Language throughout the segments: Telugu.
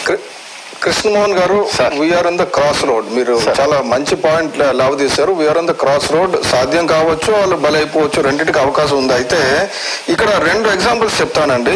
కృ- కృష్ణమోహన్ గారు we're in the cross road మీరు చాలా మంచి పాయింట్ లావ్ తీశారు we're in the cross road సాధ్యం కావచ్చు వాళ్ళు బలైపోవచ్చు రెండింటికి అవకాశం ఉంది అయితే ఇక్కడ రెండు ఎగ్జాంపుల్స్ చెప్తానండి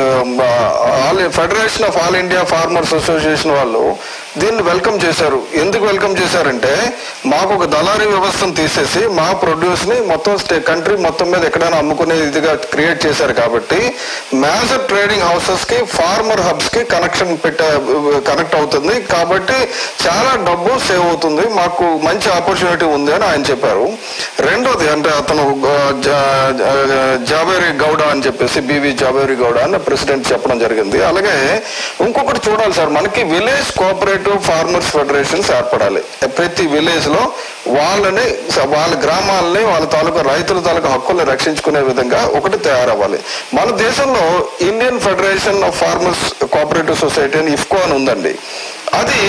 all federation of all India farmers association వాళ్ళు దీన్ని వెల్కమ్ చేశారు ఎందుకు వెల్కమ్ చేశారంటే మాకు ఒక దళారీ వ్యవస్థను తీసేసి మా ప్రొడ్యూస్ ని మొత్తం స్టే కంట్రీ మొత్తం మీద ఎక్కడైనా అమ్ముకునే ఇదిగా క్రియేట్ చేశారు కాబట్టి మేజర్ ట్రేడింగ్ హౌసెస్ కి ఫార్మర్ హబ్స్ కి కనెక్షన్ పెట్టే కనెక్ట్ అవుతుంది కాబట్టి చాలా డబ్బు సేవ్ అవుతుంది మాకు మంచి ఆపర్చునిటీ ఉంది అని ఆయన చెప్పారు రెండోది అంటే అతను ఆ, జా- జా- జావేరి గౌడ అని చెప్పేసి బివి జావేరి గౌడ అని ప్రెసిడెంట్ చెప్పడం జరిగింది అలాగే ఇంకొకటి చూడాలి సార్ మనకి విలేజ్ కోఆపరేటివ్ ఫార్మర్స్ ఫెడరేషన్స్ ఏర్పడాలి ప్రతి విలేజ్ లో వాళ్ళని స- వాళ్ళ గ్రామాలని వాళ్ళ తాలూకా రైతుల తాలూకా హక్కుల్ని రక్షించుకునే విధంగా ఒకటి తయారవ్వాలి మన దేశంలో Indian federation of farmers cooperative society అని ఇఫ్కో అని ఉందండి అది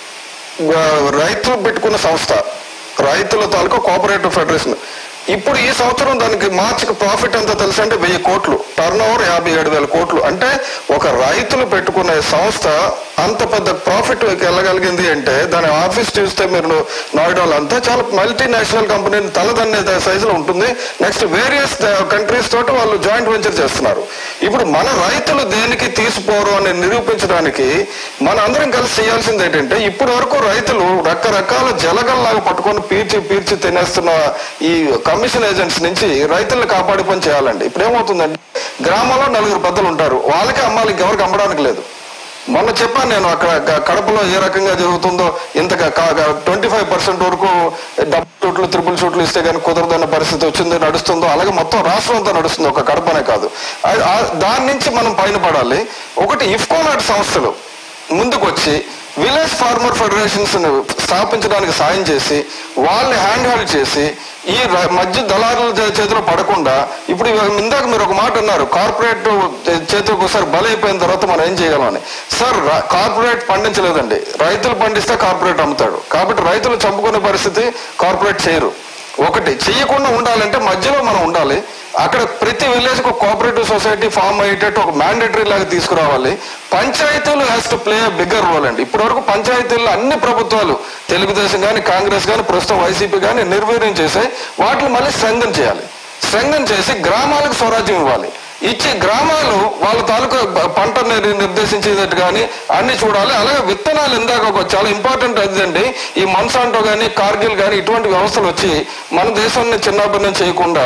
ఆ, రైతులు పెట్టుకున్న సంస్థ రైతుల తాలూకా కోఆపరేటివ్ ఫెడరేషన్ ఇప్పుడు ఈ సంవత్సరం దానికి మార్చికి ప్రాఫిట్ ఎంత తెలుసు అంటే వెయ్యి కోట్లు టర్న్ ఓవర్ యాభై ఏడు వేల కోట్లు అంటే ఒక రైతులు పెట్టుకునే సంస్థ అంత పెద్ద ప్రాఫిట్ వెళ్ళగలిగింది అంటే దాని ఆఫీస్ చూస్తే మీరు నోయిడాలో అంతా చాలా మల్టీనేషనల్ కంపెనీ తలదన్నే సైజులో ఉంటుంది నెక్స్ట్ వేరియస్ కంట్రీస్ తోటి వాళ్ళు జాయింట్ వెంచర్ చేస్తున్నారు ఇప్పుడు మన రైతులు దేనికి తీసిపోరు అని నిరూపించడానికి మన అందరం కలిసి చేయాల్సింది ఏంటంటే ఇప్పటి వరకు రైతులు రకరకాల జలగల్లాగా పట్టుకొని పీల్చి పీల్చి తినేస్తున్న ఈ కమిషన్ ఏజెంట్స్ నుంచి రైతులను కాపాడే పని చేయాలండి ఇప్పుడు ఏమవుతుందంటే గ్రామంలో నలుగురు పెద్దలు ఉంటారు వాళ్ళకే అమ్మాలి ఎవరికి అమ్మడానికి లేదు మొన్న చెప్పాను నేను అక్కడ గ- కడపలో ఏ రకంగా జరుగుతుందో ఇంత ట్వంటీ ఫైవ్ పర్సెంట్ వరకు డబుల్ షూట్లు త్రిపుల్ షూట్లు ఇస్తే కానీ కుదరదన్న పరిస్థితి వచ్చింది నడుస్తుందో అలాగే మొత్తం రాష్ట్రం అంతా నడుస్తుంది ఒక కడపనే కాదు ఆ- ఆ- దాని నుంచి మనం పైన పడాలి ఒకటి ఇఫ్కో లాంటి సంస్థలు ముందుకు వచ్చి విలేజ్ ఫార్మర్ ఫెడరేషన్స్ స్థాపించడానికి సాయం చేసి వాళ్ళని హ్యాండ్ హోల్డ్ చేసి ఈ ర- మధ్య దళారుల చే- చేతిలో పడకుండా ఇప్పుడు ఇవాళ ఇందాక మీరు ఒక మాట అన్నారు కార్పొరేట్ చేతికి ఒకసారి బలైపోయిన తర్వాత మనం ఏం చేయగలమని సార్ ర- కార్పొరేట్ పండించలేదండి రైతులు పండిస్తే కార్పొరేట్ అమ్ముతాడు కాబట్టి రైతులు చంపుకునే పరిస్థితి కార్పొరేట్ చేయరు ఒకటి చేయకుండా ఉండాలంటే మధ్యలో మనం ఉండాలి అక్కడ ప్రతి విలేజ్ కు కోఆపరేటివ్ సొసైటీ ఫామ్ అయ్యేటట్టు ఒక మ్యాండేటరీ లాగా తీసుకురావాలి పంచాయతీలు has to play bigger role అండి ఇప్పటి వరకు పంచాయతీల్లో అన్ని ప్రభుత్వాలు తెలుగుదేశం కానీ కాంగ్రెస్ కానీ ప్రస్తుతం వైసీపీ కానీ నిర్వీర్యం చేసాయి వాటిని మళ్ళీ స్ట్రెంగన్ చేయాలి స్ట్రెంగన్ చేసి గ్రామాలకు స్వరాజ్యం ఇవ్వాలి ఇచ్చి గ్రామాలు వాళ్ళ తాలూకా ప- పంట నిర్- నిర్దేశించేటట్టు కానీ అన్ని చూడాలి అలాగే విత్తనాలు ఇందాక ఒక చాలా ఇంపార్టెంట్ అదండి ఈ మన్సాంటో కానీ కార్గిల్ కానీ ఇటువంటి వ్యవస్థలు వచ్చి మన దేశాన్ని చిన్నాభిన్నం చేయకుండా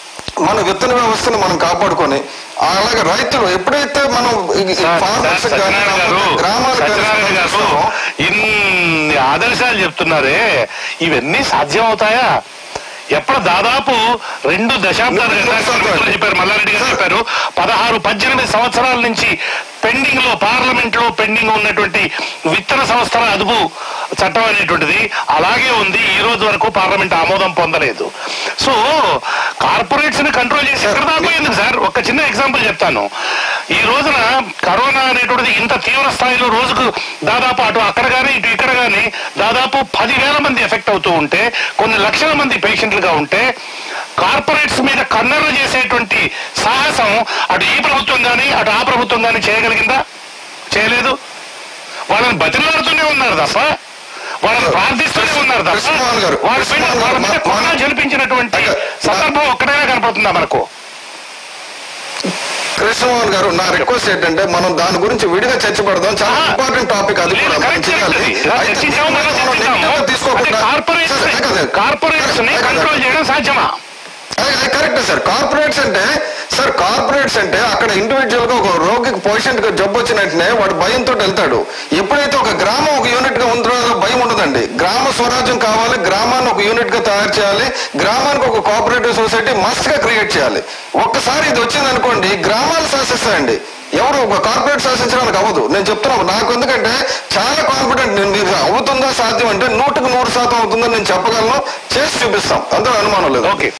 మన విత్తన వ్యవస్థను మనం కాపాడుకొని అలాగే రైతులు ఎప్పుడైతే మనం ఈ- ఈ farmers కి కానీ, సత్యనారాయణ గారు గ్రామాలకు కానీ సత్యనారాయణ గారు చేస్తామో, ఇన్ని ఆదర్శాలు చెప్తున్నారే ఇవన్నీ సాధ్యం అవుతాయా ఎప్పుడు దాదాపు రెండు దశాబ్దాలు రెండు ఇందాక దశాబ్దాలు. మిత్రులు చెప్పారు మల్లారెడ్డి గారు చెప్పారు పదహారు పద్దెనిమిది సంవత్సరాల నుంచి పెండింగ్ లో పార్లమెంట్ లో పెండింగ్ ఉన్నటువంటి విత్తన సంస్థల అదుపు చట్టం అనేటువంటిది అలాగే ఉంది ఈ రోజు వరకు పార్లమెంట్ ఆమోదం పొందలేదు సో కార్పొరేట్స్ ని కంట్రోల్ చేసి ఎక్కడ దాకా ఎందుకు సార్ ఒక చిన్న ఎగ్జాంపుల్ చెప్తాను ఈ రోజున కరోనా అనేటువంటిది ఇంత తీవ్ర స్థాయిలో రోజుకు దాదాపు అటు అక్కడ కానీ ఇటు ఇక్కడ కానీ దాదాపు పదివేల మంది ఎఫెక్ట్ అవుతూ ఉంటే కొన్ని లక్షల మంది పేషెంట్లుగా ఉంటే కార్పొరేట్స్ మీద కన్నెర్ర చేసేటువంటి సాహసం అటు ఈ ప్రభుత్వం కానీ అటు ఆ ప్రభుత్వం కానీ చేయగలిగిందా చేయలేదు వాళ్ళని బతిలాడుతూనే ఉన్నారు తప్ప వాళ్ళని ప్రార్థిస్తూనే ఉన్నారు తప్ప కృష్ణమోహన్ గారు, వాళ్ళ పైన కృష్ణమోహన్ వాళ్ళ గారు, మీద మా- కొన్నా జనిపించినటువంటి అయ్యా, సందర్భం ఒక్కడైనా కనపడుతుందా మనకు కృష్ణమోహన్ గారు నా రిక్వెస్ట్ ఏంటంటే మనం దాని గురించి విడిగా చర్చ పెడదాం చాలా ఆ. ఇంపార్టెంట్ టాపిక్ అది లేదు, కూడా మనం కరెక్ట్ చేయాలి కరెక్ట్. ఇలా అయితే చర్చించాము, మనం మనం చర్చించాము. నెగిటివ్గా తీసుకోకుండా కార్పొరేట్స్ సరే, కాదు, కార్పొరేట్స్ ని కాదు, కాదు. కంట్రోల్ చేయడం సాధ్యమా అది అది కరెక్ట్ సార్ కార్పొరేట్స్ అంటే సార్ కార్పొరేట్స్ అంటే అక్కడ ఇండివిజువల్ గా ఒక రోగికి పేషెంట్ గా జబ్బు వచ్చిన వెంటనే వాడు భయంతో వెళ్తాడు ఎప్పుడైతే ఒక గ్రామం ఒక యూనిట్ గా ఉందో భయం ఉండదండి గ్రామ స్వరాజ్యం కావాలి గ్రామాన్ని ఒక యూనిట్ గా తయారు చేయాలి గ్రామానికి ఒక కోఆపరేటివ్ సొసైటీ మస్ట్ గా క్రియేట్ చేయాలి ఒక్కసారి ఇది వచ్చింది అనుకోండి గ్రామాలు శాసిస్తాయండి ఎవరు ఒక కార్పొరేట్ శాసించడానికి అవ్వదు నేను చెప్తున్నాను నాకు ఎందుకంటే చాలా కాన్ఫిడెంట్ నేను మీరు అవుతుందా సాధ్యం అంటే నూటికి నూరు శాతం అవుతుందని నేను చెప్పగలను చేసి చూపిస్తాం అందులో అనుమానం లేదు ఓకే